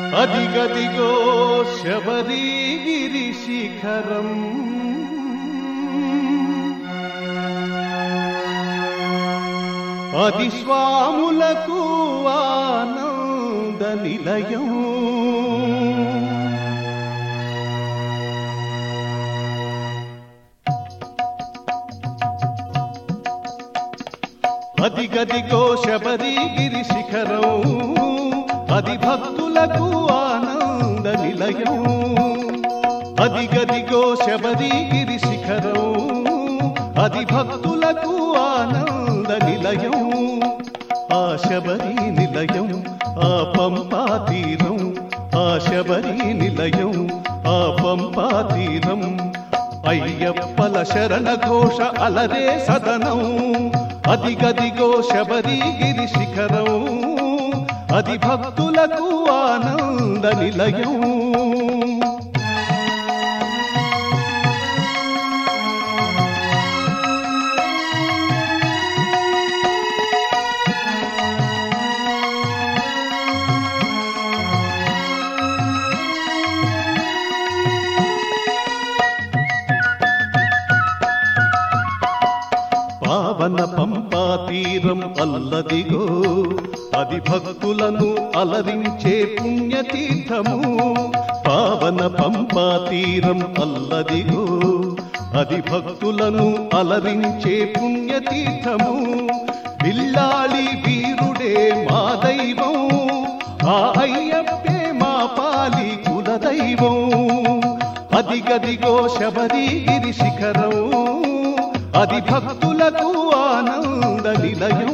అదిగదిగో శబరిగిరి శిఖరం అది స్వాములకు ఆనంద నిలయం అదిగదిగో శబరిగిరి శిఖరం అది భక్తులకు ఆనంద నిలయం అదిగదిగో శబరిగిరి శిఖరం అది భక్తులకు ఆనంద నిలయం ఆ శబరి నిలయం ఆ పంపా తీరం ఆ శబరి నిలయం ఆ పంపా తీరం అయ్యప్పల శరణ ఘోష అలరే సదనం అదిగదిగో శబరిగిరి శిఖరం అది భక్తులకు ఆనంద నిలయం పావన పంపా తీరం అల్లదిగో అది భక్తులను అలరించే పుణ్యతీర్థము పావన పంపా తీరం అల్లదిగో అది భక్తులను అలరించే పుణ్యతీర్థము బిల్లాళి వీరుడే మా దైవం ఆ అయ్యప్పే మా పాలి కులదైవం అదిగదిగో శబరిగిరి శిఖరం అది భక్తులకు ఆనంద నిలయం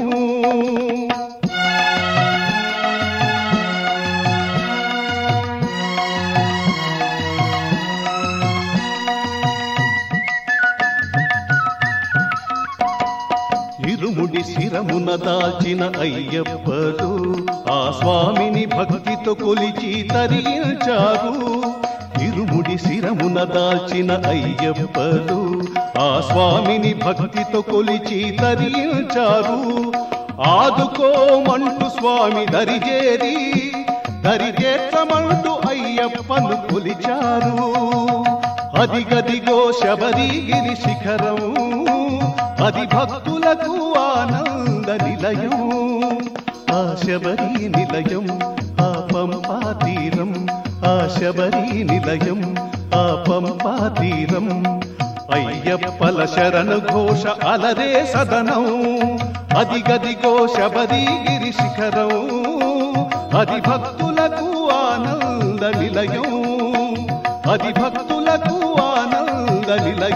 ఇరుముడి శిరమున దాల్చిన అయ్యప్పడు ఆ స్వామిని భక్తితో కొలిచి తరించారు ఇరుముడి శిరమున దాల్చిన అయ్యప్పడు ఆ స్వామిని భక్తితో కొలిచి తరించారు ఆదుకోమంటూ స్వామి దరిజేరి దరిజేర్చమంటూ అయ్యప్పను కొలిచారు అదిగదిగో శబరిగిరి శిఖరం అది భక్తులకు ఆనంద నిలయం ఆ శబరి నిలయం ఆ పంపా తీరం ఆ శబరి నిలయం ఆ పంపా తీరం అయ్యప్పల శరణు ఘోష అలరే సదనం అదిగదిగో శబరిగిరి శిఖరం అది భక్తులకు ఆనంద నిలయం అది భక్తులకు ఆనంద నిలయం